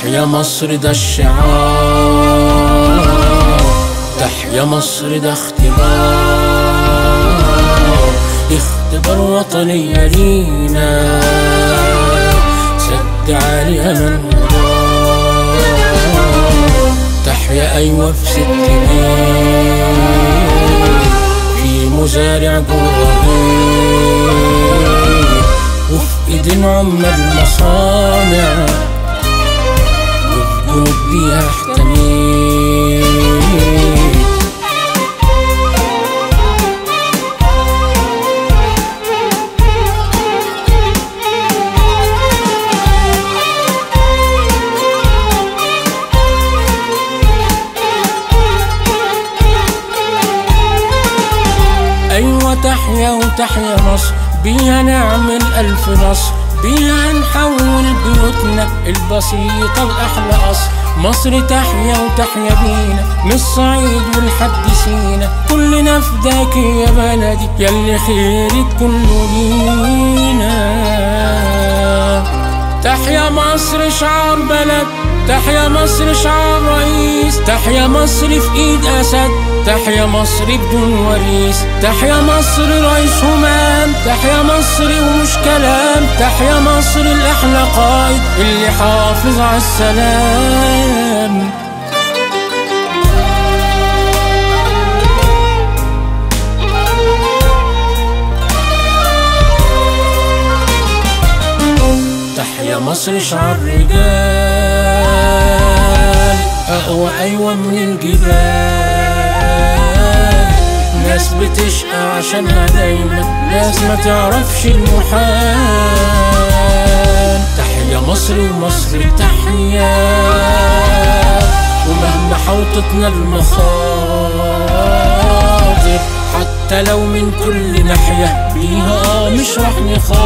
تحيا مصر ده الشعار تحيا مصر ده اختبار اختبار وطنية لينا سد عليها من ودار تحيا أيوة في ست في مزارع جوه وفي ايدين عمال المصانع وفي جنود بيها احتميت أيوة تحيا وتحيا مصر بيها نعمل ألف نصر بيها نحول بيوتنا البسيطة لأحلى قصر مصر تحيا وتحيا بينا من الصعيد والحد سينا كلنا فداك يا بلدي ياللي خيرك كله لينا تحيا مصر شعار بلد تحيا مصر شعار رئيس تحيا مصر في ايد اسد تحيا مصر بدون وريث تحيا مصر رئيس همام تحيا مصر ومش كلام تحيا مصر الاحلى قائد اللي حافظ على السلام تحيا مصر شعر رجال أقوى أيوة من الجبال ناس بتشقى عشانها دايما ناس ما تعرفش المحال تحيا مصر ومصر تحيا ومهما حوطتنا المخاطر حتى لو من كل ناحية بيها مش راح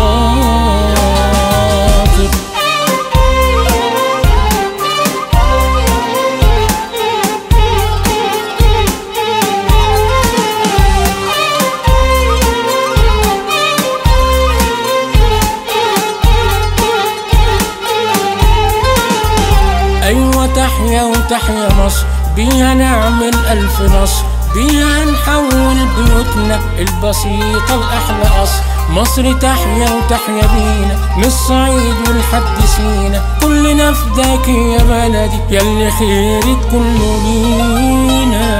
نخاطر أيوة تحيا وتحيا مصر بيها نعمل ألف نصر بيها نحول بيوتنا البسيطة لأحلى قصر مصر تحيا وتحيا بينا من الصعيد والحد سينا كلنا فداك يا بلدي ياللي خيرك كله لينا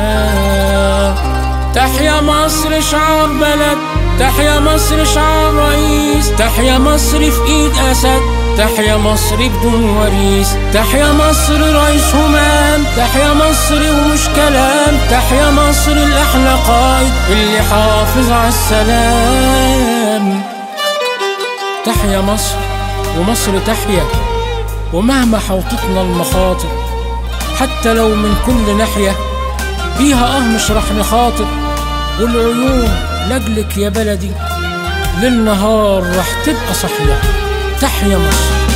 تحيا مصر شعار بلد تحيا مصر شعار رئيس تحيا مصر في ايد اسد تحيا مصر بدون وريث تحيا مصر رئيس همام تحيا مصر ومش كلام تحيا مصر الاحلى قائد اللي حافظ على السلام تحيا مصر ومصر تحيا ومهما حوطتنا المخاطر حتى لو من كل ناحية بيها اه مش راح نخاطر والعيون لاجلك يا بلدي ليل نهار راح تبقى صحية تحيا مصر